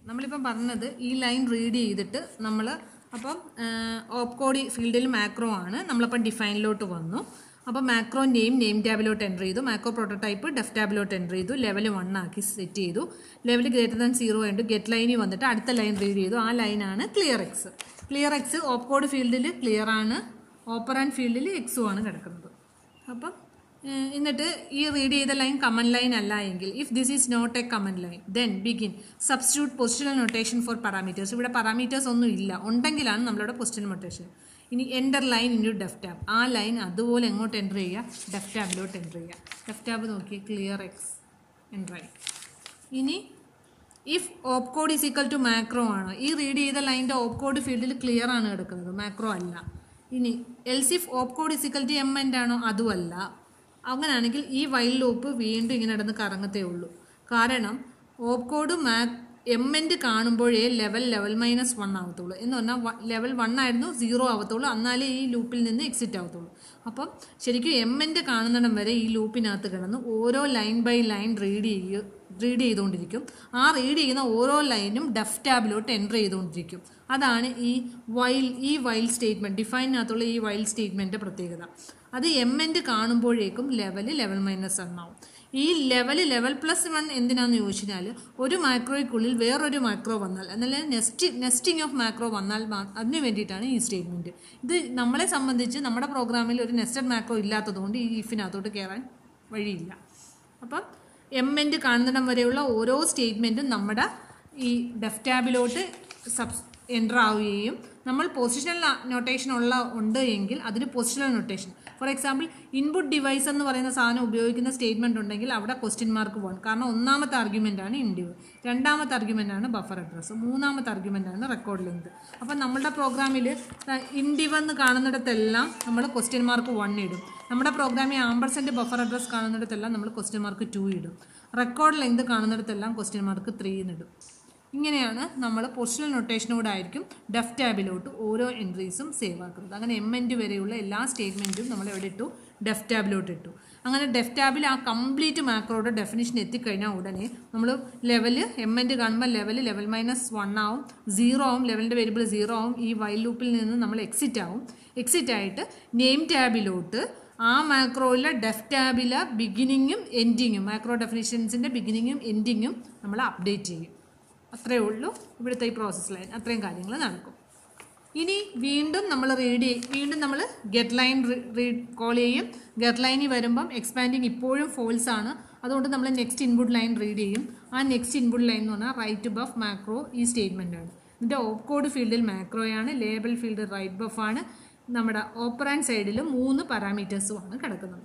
നമ്മളിപ്പം പറഞ്ഞത് ഈ ലൈൻ റീഡ് ചെയ്തിട്ട് നമ്മൾ അപ്പം ഓപ്കോഡി ഫീൽഡിൽ മാക്രോ ആണ് നമ്മളപ്പം ഡിഫൈനിലോട്ട് വന്നു അപ്പോൾ മാക്രോ നെയിം നെയിം ടാബിലോട്ട് എൻ്റർ ചെയ്തു മാക്രോ പ്രോട്ടോടൈപ്പ് ഡെഫ് ടാബിലോട്ട് എൻ്റർ ചെയ്തു ലെവൽ വൺ ആക്കി സെറ്റ് ചെയ്തു ലെവൽ ഗ്രേറ്റർ ദാൻ സീറോ ഉണ്ട് ഗെറ്റ് ലൈനിൽ വന്നിട്ട് അടുത്ത ലൈൻ റീഡ് ചെയ്തു ആ ലൈനാണ് clear X clear X opcode ഫീൽഡിൽ ക്ലിയർ ആണ് ഓപ്പറാൻഡ് ഫീൽഡിൽ എക്സും ആണ് കിടക്കുന്നത് അപ്പം ഏഹ്, എന്നിട്ട് ഈ റീഡ് ചെയ്ത ലൈൻ കമൻ ലൈൻ അല്ല എങ്കിൽ if this is not a comment line then begin substitute positional notation for parameters ഇവിടെ പാരാമീറ്റേഴ്സ് ഒന്നും ഇല്ല ഉണ്ടെങ്കിലാണ് നമ്മളുടെ പൊസിഷണൽ നൊട്ടേഷൻ ഇനി enter line into def tab ആ ലൈൻ അതുപോലെ എങ്ങോട്ട് എൻ്റർ ചെയ്യുക ഡെഫ് ടാബിലോട്ട് എൻ്റർ ചെയ്യുക ഡെഫ് ടാബ് നോക്കി ക്ലിയർ എക്സ് എൻ്റർ ആയി ഇനി if op code is equal to macro ആണ് ഈ റീഡ് ചെയ്ത ലൈൻ്റെ ഓപ്പ് കോഡ് ഫീൽഡിൽ ക്ലിയർ ആണ് കിടക്കുന്നത് മാക്രോ അല്ല ഇനി else if op code is equal to M end ആണോ അതുമല്ല അങ്ങനെയാണെങ്കിൽ ഈ വൈൽ ലൂപ്പ് വീണ്ടും ഇങ്ങനെ നടന്ന് കറങ്ങത്തേ ഉള്ളൂ കാരണം ഓപ്പ് കോഡ് മാ എം എൻഡ് കാണുമ്പോഴേ ലെവൽ ലെവൽ മൈനസ് വൺ ആവത്തുള്ളൂ എന്ന് പറഞ്ഞാൽ ലെവൽ വൺ ആയിരുന്നു സീറോ ആവത്തുള്ളൂ എന്നാലേ ഈ ലൂപ്പിൽ നിന്ന് എക്സിറ്റ് ആവത്തുള്ളൂ അപ്പം ശരിക്കും എം എൻഡ് കാണുന്നിടം വരെ ഈ ലൂപ്പിനകത്ത് കിടന്ന് ഓരോ ലൈൻ ബൈ ലൈൻ റീഡ് ചെയ്യുക റീഡ് ചെയ്തുകൊണ്ടിരിക്കും ആ റീഡ് ചെയ്യുന്ന ഓരോ ലൈനും ഡെഫ് ടാബിലോട്ട് എൻ്റർ ചെയ്തുകൊണ്ടിരിക്കും അതാണ് ഈ വൈൽ ഈ വൈൽ സ്റ്റേറ്റ്മെൻറ്റ് ഡിഫൈനകത്തുള്ള ഈ വൈൽ സ്റ്റേറ്റ്മെൻറ്റ് പ്രത്യേകത അത് എം എൻഡ് കാണുമ്പോഴേക്കും ലെവൽ ലെവൽ മൈനസ് ആവും ഈ ലെവൽ ലെവൽ പ്ലസ് വൺ എന്തിനാന്ന് ചോദിച്ചാൽ ഒരു മാക്രോയ്ക്കുള്ളിൽ വേറൊരു മാക്രോ വന്നാൽ എന്നാൽ നെസ്റ്റ് നെസ്റ്റിംഗ് ഓഫ് മാക്രോ വന്നാൽ മാ- അതിന് വേണ്ടിയിട്ടാണ് ഈ സ്റ്റേറ്റ്മെൻറ്റ് ഇത് നമ്മളെ സംബന്ധിച്ച് നമ്മുടെ പ്രോഗ്രാമിൽ ഒരു നെസ്റ്റഡ് മാക്രോ ഇല്ലാത്തതുകൊണ്ട് ഈ ഇഫിനകത്തോട്ട് കയറാൻ വഴിയില്ല അപ്പം എം എൻഡ് കാണുന്നിടം വരെയുള്ള ഓരോ സ്റ്റേറ്റ്മെൻറ്റും നമ്മുടെ ഈ ഡെഫ് ടാബിലോട്ട് സബ്സ് എൻ്റർ ആവുകയും നമ്മൾ പൊസിഷണൽ നൊട്ടേഷൻ ഉള്ള ഉണ്ട് എങ്കിൽ അതിന് positional notation for example input device എന്ന് പറയുന്ന സാധനം ഉപയോഗിക്കുന്ന സ്റ്റേറ്റ്മെൻറ്റ് ഉണ്ടെങ്കിൽ അവിടെ ക്വസ്റ്റ്യൻ മാർക്ക് പോകണം കാരണം ഒന്നാമത്തെ ആർഗ്യുമെൻ്റ് ആണ് ഇൻഡിവ് രണ്ടാമത്തെ ആർഗ്യുമെൻ്റ് ആണ് ബഫർ അഡ്രസ്സ് മൂന്നാമത്തെ ആർഗ്യുമെൻ്റ് ആണ് റെക്കോർഡ് ലെങ്ത് അപ്പം നമ്മളുടെ പ്രോഗ്രാമിൽ ഇൻഡിവ് എന്ന് കാണുന്നിടത്തെല്ലാം നമ്മൾ ക്വസ്റ്റ്യൻ മാർക്ക് വൺ ഇടും നമ്മുടെ പ്രോഗ്രാമിൽ ആംബർസെൻറ്റ് ബഫർ അഡ്രസ് കാണുന്നിടത്തെല്ലാം നമ്മൾ ക്വസ്റ്റ്യൻ മാർക്ക് ടു ഇടും റെക്കോർഡ് ലെങ്ത് കാണുന്നിടത്തെല്ലാം ക്വസ്റ്റ്യൻ മാർക്ക് ത്രീ ഇടും ഇങ്ങനെയാണ് നമ്മൾ പൊസിഷണൽ നൊട്ടേഷനോടായിരിക്കും ഡെഫ് ടാബിലോട്ട് ഓരോ എൻട്രീസും സേവ് ആക്കുന്നത് അങ്ങനെ എം എൻഡ് വരെയുള്ള എല്ലാ സ്റ്റേറ്റ്മെൻറ്റും നമ്മൾ എവിടെ ഇട്ടു ഡെഫ് ടാബിലോട്ട് ഇട്ടു അങ്ങനെ ഡെഫ് ടാബിൽ ആ കംപ്ലീറ്റ് മാക്രോയുടെ ഡെഫിനിഷൻ എത്തിക്കഴിഞ്ഞാൽ ഉടനെ നമ്മൾ ലെവല് എം എൻഡ് കാണുമ്പോൾ ലെവൽ ലെവൽ മൈനസ് വൺ ആവും സീറോ ആവും ലെവലിൻ്റെ വേരിയബിൾ സീറോ ആവും ഈ വൈൽ ലൂപ്പിൽ നിന്ന് നമ്മൾ എക്സിറ്റ് ആവും എക്സിറ്റ് ആയിട്ട് നെയിം ടാബിലോട്ട് ആ മാക്രോയിലെ ഡെഫ് ടാബിലെ ബിഗിനിങ്ങും എൻഡിങ്ങും മാക്രോ ഡെഫിനിഷൻസിൻ്റെ ബിഗിനിങ്ങും എൻഡിങ്ങും നമ്മൾ അപ്ഡേറ്റ് ചെയ്യും അത്രയേ ഉള്ളൂ ഇവിടുത്തെ ഈ പ്രോസസ് ലൈൻ അത്രയും കാര്യങ്ങൾ നടക്കും ഇനി വീണ്ടും നമ്മൾ റീഡ് ചെയ്യും വീണ്ടും നമ്മൾ ഗെറ്റ് ലൈൻ റീഡ് കോൾ ചെയ്യും ഗെറ്റ് ലൈനിൽ വരുമ്പം എക്സ്പാൻഡിങ് ഇപ്പോഴും ഫോൾസ് ആണ് അതുകൊണ്ട് നമ്മൾ നെക്സ്റ്റ് ഇൻപുട്ട് ലൈൻ റീഡ് ചെയ്യും ആ നെക്സ്റ്റ് ഇൻപുട്ട് ലൈൻ എന്ന് പറഞ്ഞാൽ റൈറ്റ് ബഫ് മാക്രോ ഈ സ്റ്റേറ്റ്മെൻ്റ് ആണ് ഇതിൻ്റെ ഓപ്പ് കോഡ് ഫീൽഡിൽ മാക്രോയാണ് ലേബൽ ഫീൽഡ് റൈറ്റ് ബഫ് ആണ് നമ്മുടെ ഓപ്പറാൻഡ് സൈഡിൽ മൂന്ന് പാരാമീറ്റേഴ്സുമാണ് കിടക്കുന്നത്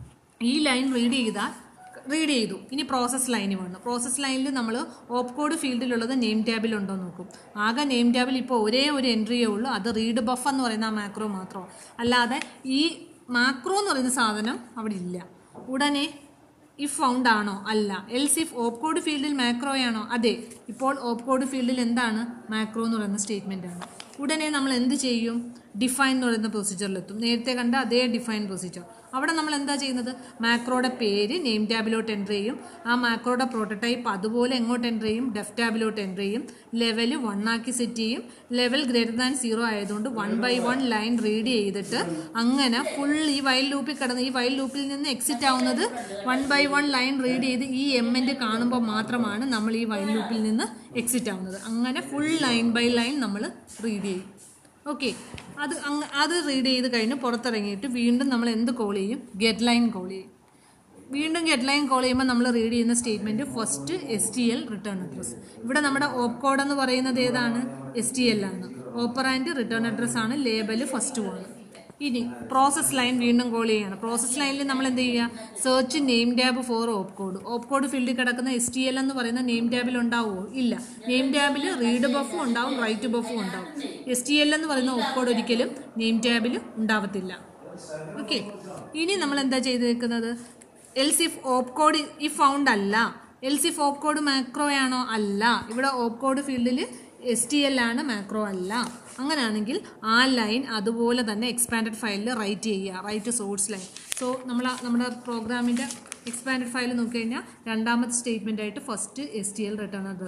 ഈ ലൈൻ റീഡ് ചെയ്താൽ റീഡ് ചെയ്തു ഇനി പ്രോസസ് ലൈന് വന്നു പ്രോസസ് ലൈനിൽ നമ്മൾ ഓപ്പ് കോഡ് ഫീൽഡിലുള്ളത് നെയിം ടാബിൽ ഉണ്ടോ എന്ന് നോക്കും ആകെ നെയിം ടാബിൽ ഇപ്പോൾ ഒരേ ഒരു എൻട്രിയേ ഉള്ളൂ അത് റീഡ് ബഫ് എന്ന് പറയുന്ന ആ മാക്രോ മാത്രമാണ് അല്ലാതെ ഈ മാക്രോ എന്ന് പറയുന്ന സാധനം അവിടെ ഇല്ല ഉടനെ ഇഫ് ഫൗണ്ട് ആണോ അല്ല എൽസ് ഇഫ് ഓപ്പ് കോഡ് ഫീൽഡിൽ മാക്രോയാണോ അതെ ഇപ്പോൾ ഓപ്പ് കോഡ് ഫീൽഡിൽ എന്താണ് മാക്രോ എന്ന് പറയുന്ന സ്റ്റേറ്റ്മെൻ്റ് ആണ് ഉടനെ നമ്മൾ എന്ത് ചെയ്യും ഡിഫൈൻ എന്ന് പറയുന്ന പ്രൊസീജിയറിലെത്തും നേരത്തെ കണ്ട അതേ ഡിഫൈൻ പ്രൊസീജിയർ അവിടെ നമ്മൾ എന്താ ചെയ്യുന്നത് മാക്രോയുടെ പേര് നെയിം ടാബിലോട്ട് എൻ്റർ ചെയ്യും ആ മാക്രോയുടെ പ്രോട്ടോടൈപ്പ് അതുപോലെ എങ്ങോട്ട് എൻ്റർ ചെയ്യും ഡെഫ് ടാബിലോട്ട് എൻ്റർ ചെയ്യും ലെവൽ വൺ ആക്കി സെറ്റ് ചെയ്യും ലെവൽ ഗ്രേറ്റർ ദാൻ സീറോ ആയതുകൊണ്ട് one by one line read ചെയ്തിട്ട് അങ്ങനെ ഫുൾ ഈ വൈൽ ലൂപ്പിൽ കിടന്ന് ഈ വൈൽ ലൂപ്പിൽ നിന്ന് എക്സിറ്റ് ആവുന്നത് one by one line read ചെയ്ത് ഈ എം എൻ്റെ കാണുമ്പോൾ മാത്രമാണ് നമ്മൾ ഈ വൈൽ ലൂപ്പിൽ നിന്ന് എക്സിറ്റ് ആവുന്നത് അങ്ങനെ ഫുൾ ലൈൻ ബൈ ലൈൻ നമ്മൾ റീഡ് ചെയ്യും ഓക്കെ അത് അങ്ങ് അത് റീഡ് ചെയ്ത് കഴിഞ്ഞ് പുറത്തിറങ്ങിയിട്ട് വീണ്ടും നമ്മൾ എന്ത് കോൾ ചെയ്യും ഗെറ്റ് ലൈൻ കോൾ ചെയ്യും വീണ്ടും ഗെറ്റ് ലൈൻ കോൾ ചെയ്യുമ്പോൾ നമ്മൾ റീഡ് ചെയ്യുന്ന statement first S T L return address ഇവിടെ നമ്മുടെ ഓപ്പ് കോഡ് എന്ന് പറയുന്നത് ഏതാണ് എസ് ടി എൽ ആണ് ഓപ്പറാൻഡ് റിട്ടേൺ അഡ്രസ് ആണ് ലേബൽ ഫസ്റ്റ് ആണ് ഇനി പ്രോസസ് ലൈൻ വീണ്ടും കോൾ ചെയ്യാണ് പ്രോസസ് ലൈനിൽ നമ്മൾ എന്ത് ചെയ്യുക search name tab for op code op code ഫീൽഡിൽ കിടക്കുന്ന എസ് ടി എൽ എന്ന് പറയുന്ന നെയിം ടാബിൽ ഉണ്ടാവുമോ ഇല്ല നെയിം ടാബിൽ റീഡ് ബഫും ഉണ്ടാവും റൈറ്റ് ബഫും ഉണ്ടാവും എസ് ടി എൽ എന്ന് പറയുന്ന ഓപ്പ് കോഡ് ഒരിക്കലും നെയിം ടാബിൽ ഉണ്ടാവത്തില്ല ഓക്കെ ഇനി നമ്മൾ എന്താ ചെയ്തേക്കുന്നത് else if op code if found അല്ല else if op code macro ആണോ അല്ല ഇവിടെ ഓപ്പ് കോഡ് ഫീൽഡിൽ എസ് ടി എൽ ആണ് മാക്രോ അല്ല അങ്ങനെയാണെങ്കിൽ ആ ലൈൻ അതുപോലെ തന്നെ എക്സ്പാൻഡഡ് ഫയലിൽ റൈറ്റ് ചെയ്യുക റൈറ്റ് സോഴ്സ് ലൈൻ സോ നമ്മൾ നമ്മുടെ പ്രോഗ്രാമിൻ്റെ എക്സ്പാൻഡഡ് ഫയൽ നോക്കിക്കഴിഞ്ഞാൽ രണ്ടാമത്തെ സ്റ്റേറ്റ്മെൻ്റ് ആയിട്ട് first S T L return address ആണ്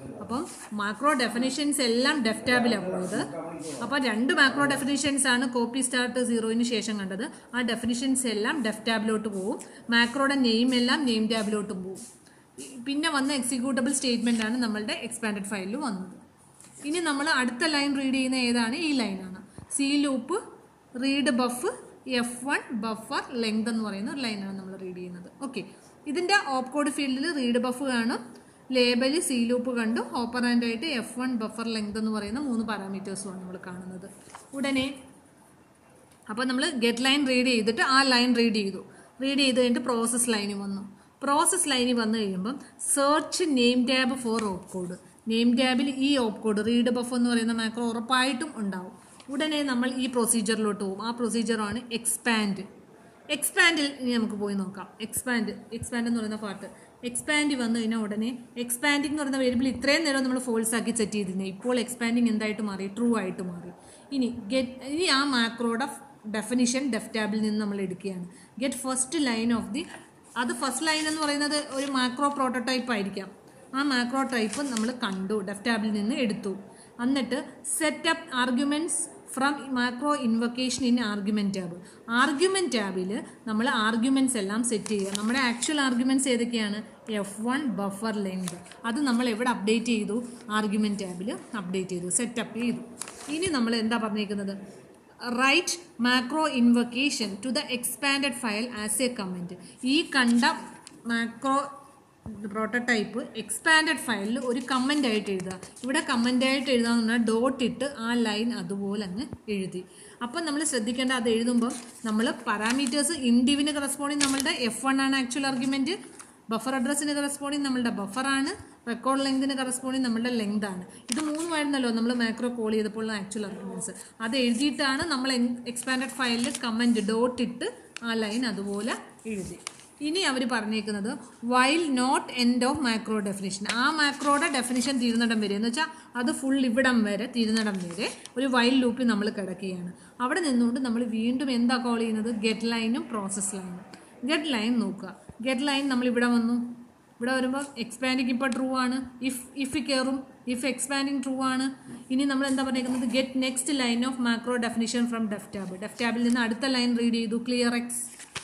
അപ്പം മാക്രോ ഡെഫിനിഷൻസ് എല്ലാം ഡെഫ് ടാബിലാണ് പോയത് അപ്പോൾ രണ്ട് മാക്രോ ഡെഫിനിഷൻസ് ആണ് കോപ്പി സ്റ്റാർട്ട് സീറോയിന് ശേഷം കണ്ടത് ആ ഡെഫിനിഷൻസ് എല്ലാം ഡെഫ് ടാബിലോട്ട് പോകും മാക്രോയുടെ നെയിം എല്ലാം നെയിം ടാബിലോട്ടും പോകും പിന്നെ വന്ന എക്സിക്യൂട്ടബിൾ സ്റ്റേറ്റ്മെൻ്റ് ആണ് നമ്മളുടെ എക്സ്പാൻഡഡ് ഫയലിൽ വന്നത് ഇനി നമ്മൾ അടുത്ത ലൈൻ റീഡ് ചെയ്യുന്ന ഏതാണ് ഈ ലൈനാണ് C loop read buff F one buffer length എന്ന് പറയുന്ന ഒരു ലൈനാണ് നമ്മൾ റീഡ് ചെയ്യുന്നത് ഓക്കെ ഇതിൻ്റെ ഓപ്പ് കോഡ് ഫീൽഡിൽ റീഡ് ബഫ് കാണും ലേബൽ സി ലൂപ്പ് കണ്ടു ഓപ്പറാൻഡ് ആയിട്ട് എഫ് വൺ ബഫർ ലെങ്ത് എന്ന് പറയുന്ന മൂന്ന് പാരാമീറ്റേഴ്സുമാണ് നമ്മൾ കാണുന്നത് ഉടനെ അപ്പോൾ നമ്മൾ ഗെറ്റ് ലൈൻ റീഡ് ചെയ്തിട്ട് ആ ലൈൻ റീഡ് ചെയ്തു റീഡ് ചെയ്ത് കഴിഞ്ഞിട്ട് പ്രോസസ് ലൈനിൽ വന്നു പ്രോസസ് ലൈനിൽ വന്നു കഴിയുമ്പം search name tab for op code name ടാബിൽ ഈ ഓപ്പ് കോഡ് റീഡ് ബഫ് എന്ന് പറയുന്ന മാക്രോ ഉറപ്പായിട്ടും ഉണ്ടാവും ഉടനെ നമ്മൾ ഈ പ്രൊസീജിയറിലോട്ട് പോകും ആ പ്രൊസീജിയറാണ് എക്സ്പാൻഡ് എക്സ്പാൻഡിൽ ഇനി നമുക്ക് പോയി നോക്കാം എക്സ്പാൻഡ് എക്സ്പാൻഡ് എന്ന് പറയുന്ന പാർട്ട് എക്സ്പാൻഡ് വന്നു കഴിഞ്ഞാൽ ഉടനെ എക്സ്പാൻഡിംഗ് എന്ന് പറയുന്ന വേരിയബിൾ ഇത്രയും നേരം നമ്മൾ ഫോൾസ് ആക്കി സെറ്റ് ചെയ്തിരുന്നത് ഇപ്പോൾ എക്സ്പാൻഡിങ് എന്തായിട്ട് മാറി ട്രൂ ആയിട്ട് മാറി ഇനി ഗെറ്റ് ഇനി ആ മാക്രോയുടെ ഡെഫിനിഷൻ ഡെഫ് ടാബിൽ നിന്ന് നമ്മൾ എടുക്കുകയാണ് get first line of the അത് ഫസ്റ്റ് ലൈൻ എന്ന് പറയുന്നത് ഒരു മാക്രോ പ്രോട്ടോടൈപ്പ് ആയിരിക്കാം ആ മാക്രോ ടൈപ്പ് നമ്മൾ കണ്ടു ഡെഫ് ടാബിൽ നിന്ന് എടുത്തു എന്നിട്ട് setup arguments from macro invocation in argument tab argument ടാബിൽ നമ്മൾ ആർഗ്യുമെൻറ്റ്സ് എല്ലാം സെറ്റ് ചെയ്യുക നമ്മുടെ ആക്ച്വൽ ആർഗ്യുമെൻറ്റ്സ് ഏതൊക്കെയാണ് എഫ് വൺ ബഫർ ലെങ്ത് അത് നമ്മൾ എവിടെ അപ്ഡേറ്റ് ചെയ്തു ആർഗ്യുമെൻറ്റ് ടാബിൽ അപ്ഡേറ്റ് ചെയ്തു സെറ്റപ്പ് ചെയ്തു ഇനി നമ്മൾ എന്താ പറഞ്ഞേക്കുന്നത് write macro invocation to the expanded file as a comment ഈ കണ്ട മാക്രോ പ്രോട്ടോടൈപ്പ് എക്സ്പാൻഡഡ് ഫയലിൽ ഒരു കമൻ്റ് ആയിട്ട് എഴുതുക ഇവിടെ കമൻ്റ് ആയിട്ട് എഴുതാന്ന് പറഞ്ഞാൽ ഡോട്ട് ഇട്ട് ആ ലൈൻ അതുപോലെ അങ്ങ് എഴുതി അപ്പം നമ്മൾ ശ്രദ്ധിക്കേണ്ട അത് എഴുതുമ്പോൾ നമ്മൾ പാരാമീറ്റേഴ്സ് ഇൻഡിവിന് കറസ്പോണ്ടിങ് നമ്മളുടെ എഫ് വൺ ആണ് ആക്ച്വൽ ആർഗ്യുമെൻറ്റ് ബഫർ അഡ്രസ്സിന് കറസ്പോണ്ടിങ് നമ്മളുടെ ബഫറാണ് റെക്കോർഡ് ലെങ്തിന് കറസ്പോണ്ടിങ് നമ്മളുടെ ലെങ്ത് ആണ് ഇത് മൂന്നുമായിരുന്നല്ലോ നമ്മൾ മാക്രോ കോൾ ചെയ്തപ്പോൾ ആക്ച്വൽ ആർഗ്യുമെൻറ്റ്സ് അത് എഴുതിയിട്ടാണ് നമ്മൾ എക്സ്പാൻഡഡ് ഫയലിൽ കമൻറ്റ് ഡോട്ട് ഇട്ട് ആ ലൈൻ അതുപോലെ എഴുതി ഇനി അവർ പറഞ്ഞേക്കുന്നത് while not end of macro definition ആ മാക്രോയുടെ ഡെഫിനിഷൻ തീരുന്നിടം വരെ എന്ന് വെച്ചാൽ അത് ഫുൾ ഇവിടം വരെ തീരുന്നിടം വരെ ഒരു വൈൽ ലൂപ്പിൽ നമ്മൾ കിടക്കുകയാണ് അവിടെ നിന്നുകൊണ്ട് നമ്മൾ വീണ്ടും എന്താ കോൾ ചെയ്യുന്നത് ഗെറ്റ് ലൈനും പ്രോസസ് ലൈനും ഗെറ്റ് ലൈൻ നോക്കുക ഗെറ്റ് ലൈൻ നമ്മൾ ഇവിടെ വന്നു ഇവിടെ വരുമ്പോൾ എക്സ്പാൻഡിങ് ഇപ്പോൾ ട്രൂ ആണ് ഇഫ് ഇഫ് കയറും ഇഫ് എക്സ്പാൻഡിങ് ട്രൂ ആണ് ഇനി നമ്മൾ എന്താ പറഞ്ഞേക്കുന്നത് get next line of macro definition from def tab def ടാബിൽ നിന്ന് അടുത്ത ലൈൻ റീഡ് ചെയ്തു ക്ലിയർ എക്സ്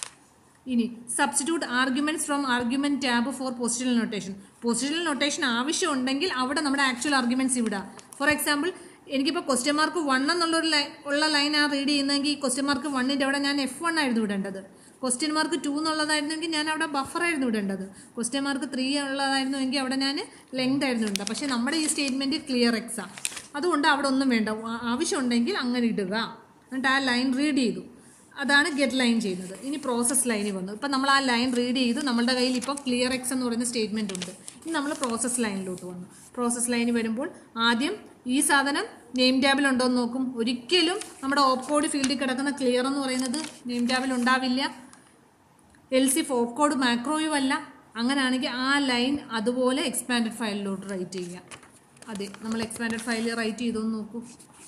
ഇനി substitute arguments from argument tab for positional notation positional notation ആവശ്യമുണ്ടെങ്കിൽ അവിടെ നമ്മുടെ ആക്ച്വൽ ആർഗ്യുമെന്റ്സ് ഇവിടെ ഫോർ എക്സാമ്പിൾ എനിക്കിപ്പോൾ ക്വസ്റ്റ്യൻ മാർക്ക് വൺ എന്നുള്ളൊരു ലൈ ഉള്ള ലൈൻ ആ റീഡ് ചെയ്യുന്നതെങ്കിൽ ക്വസ്റ്റ്യൻ മാർക്ക് വണ്ണിൻ്റെ അവിടെ ഞാൻ എഫ് വൺ ആയിരുന്നു ഇടേണ്ടത് ക്വസ്റ്റ്യൻ മാർക്ക് ടു എന്നുള്ളതായിരുന്നെങ്കിൽ ഞാൻ അവിടെ ബഫർ ആയിരുന്നു ഇടേണ്ടത് ക്വസ്റ്റ്യൻ മാർക്ക് ത്രീ ഉള്ളതായിരുന്നു എങ്കിൽ അവിടെ ഞാൻ ലെങ്ത് ആയിരുന്നു ഇടേണ്ടത് പക്ഷേ നമ്മുടെ ഈ സ്റ്റേറ്റ്മെൻറ്റ് ക്ലിയർ എക്സാ അതുകൊണ്ട് അവിടെ ഒന്നും വേണ്ട ആ- ആവശ്യമുണ്ടെങ്കിൽ അങ്ങനെ ഇടുക എന്നിട്ട് ആ ലൈൻ റീഡ് ചെയ്തു അതാണ് ഗെറ്റ് ലൈൻ ചെയ്യുന്നത് ഇനി പ്രോസസ് ലൈനിൽ വന്നു ഇപ്പം നമ്മൾ ആ ലൈൻ റീഡ് ചെയ്തു നമ്മുടെ കയ്യിൽ ഇപ്പോൾ ക്ലിയർ എക്സ് എന്ന് പറയുന്ന സ്റ്റേറ്റ്മെൻറ്റ് ഉണ്ട് ഇനി നമ്മൾ പ്രോസസ് ലൈനിലോട്ട് വന്നു പ്രോസസ് ലൈനിൽ വരുമ്പോൾ ആദ്യം ഈ സാധനം നെയിം ടാബിൽ ഉണ്ടോ എന്ന് നോക്കും ഒരിക്കലും നമ്മുടെ ഓപ്പ് കോഡ് ഫീൽഡിൽ കിടക്കുന്ന ക്ലിയർ എന്ന് പറയുന്നത് നെയിം ടാബിൽ ഉണ്ടാവില്ല എൽ സി ഓപ്പ് കോഡ് മാക്രോയും അല്ല അങ്ങനെയാണെങ്കിൽ ആ ലൈൻ അതുപോലെ എക്സ്പാൻഡഡ് ഫയലിലോട്ട് റൈറ്റ് ചെയ്യുക അതെ നമ്മൾ എക്സ്പാൻഡഡ് ഫയലിൽ റൈറ്റ് ചെയ്തോന്ന് നോക്കൂ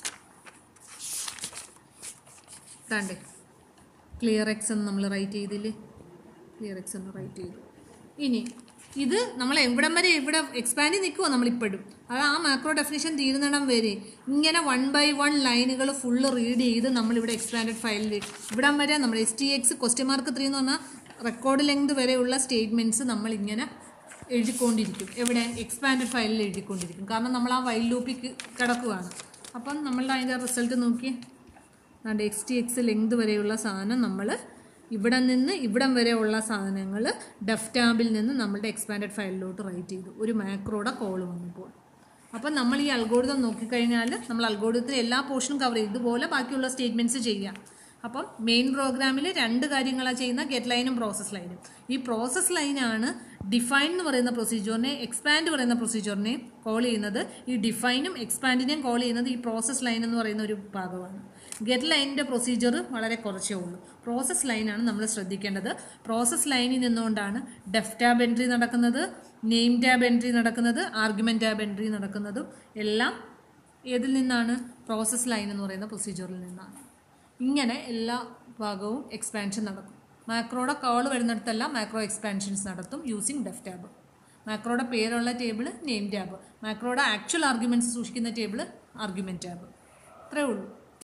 താണ്ടേ ക്ലിയർ എക്സ് എന്ന് നമ്മൾ റൈറ്റ് ചെയ്തില്ലേ ക്ലിയർ എക്സ് എന്ന് റൈറ്റ് ചെയ്തു ഇനി ഇത് നമ്മൾ എവിടം വരെ ഇവിടെ എക്സ്പാൻഡ് നിൽക്കുമോ നമ്മളിപ്പോഴും അത് ആ മാക്രോ ഡെഫിനിഷൻ തീരുന്നിടം വരെ ഇങ്ങനെ വൺ ബൈ വൺ ലൈനുകൾ ഫുള്ള് റീഡ് ചെയ്ത് നമ്മളിവിടെ എക്സ്പാൻഡഡ് ഫയലിൽ ഇവിടം വരെ നമ്മൾ S T X question mark three എന്ന് പറഞ്ഞാൽ റെക്കോർഡ് ലെങ്ത് വരെയുള്ള സ്റ്റേറ്റ്മെൻറ്റ്സ് നമ്മളിങ്ങനെ എഴുതിക്കൊണ്ടിരിക്കും എവിടെ എക്സ്പാൻഡഡ് ഫയലിൽ എഴുതിക്കൊണ്ടിരിക്കും കാരണം നമ്മൾ ആ വൈൽ ലൂപ്പിൽ കിടക്കുകയാണ് അപ്പം നമ്മളുടെ അതിൻ്റെ റിസൾട്ട് നോക്കി അതുകൊണ്ട് എക്സ് ടി എക്സ് ലെങ്ത് വരെയുള്ള സാധനം നമ്മൾ ഇവിടെ നിന്ന് ഇവിടം വരെയുള്ള സാധനങ്ങൾ ഡെഫ് ടാബിൽ നിന്ന് നമ്മളുടെ എക്സ്പാൻഡഡ് ഫയലിലോട്ട് റൈറ്റ് ചെയ്തു ഒരു മാക്രോയുടെ കോൾ വന്നപ്പോൾ അപ്പം നമ്മൾ ഈ അൽഗോരിതം നോക്കിക്കഴിഞ്ഞാൽ നമ്മൾ അൽഗോരിതത്തിൽ എല്ലാ പോർഷനും കവർ ചെയ്യും ഇതുപോലെ ബാക്കിയുള്ള സ്റ്റേറ്റ്മെൻറ്റ്സ് ചെയ്യാം അപ്പം മെയിൻ പ്രോഗ്രാമിൽ രണ്ട് കാര്യങ്ങളാണ് ചെയ്യുന്ന ഗെറ്റ് ലൈനും പ്രോസസ് ലൈനും ഈ പ്രോസസ് ലൈനാണ് ഡിഫൈൻ എന്ന് പറയുന്ന പ്രൊസീജിയറിനെ എക്സ്പാൻഡ് പറയുന്ന പ്രൊസീജിയറിനെ കോൾ ചെയ്യുന്നത് ഈ ഡിഫൈനും എക്സ്പാൻഡിനെയും കോൾ ചെയ്യുന്നത് ഈ പ്രോസസ് ലൈൻ എന്ന് പറയുന്ന ഒരു ഭാഗമാണ് ഗെറ്റ് ലൈനിൻ്റെ പ്രൊസീജിയർ വളരെ കുറച്ചേ ഉള്ളൂ പ്രോസസ് ലൈനാണ് നമ്മൾ ശ്രദ്ധിക്കേണ്ടത് പ്രോസസ് ലൈനിൽ നിന്നുകൊണ്ടാണ് ഡെഫ് ടാബ് എൻട്രി നടക്കുന്നത് നെയിം ടാബ് എൻട്രി നടക്കുന്നത് ആർഗ്യുമെൻറ്റ് ടാബ് എൻട്രി നടക്കുന്നതും എല്ലാം ഏതിൽ നിന്നാണ് പ്രോസസ് ലൈൻ എന്ന് പറയുന്ന പ്രൊസീജിയറിൽ നിന്നാണ് ഇങ്ങനെ എല്ലാ ഭാഗവും എക്സ്പാൻഷൻ നടക്കും മാക്രോയുടെ കോൾ വരുന്നിടത്തെല്ലാം മാക്രോ എക്സ്പാൻഷൻസ് നടത്തും യൂസിങ് ഡെഫ് ടാബ് മാക്രോയുടെ പേരുള്ള ടേബിൾ നെയിം ടാബ് മാക്രോയുടെ ആക്ച്വൽ ആർഗ്യുമെൻറ്റ്സ് സൂക്ഷിക്കുന്ന ടേബിൾ ആർഗ്യുമെൻറ്റ് ടാബ് ഇത്രയേ ഉള്ളൂ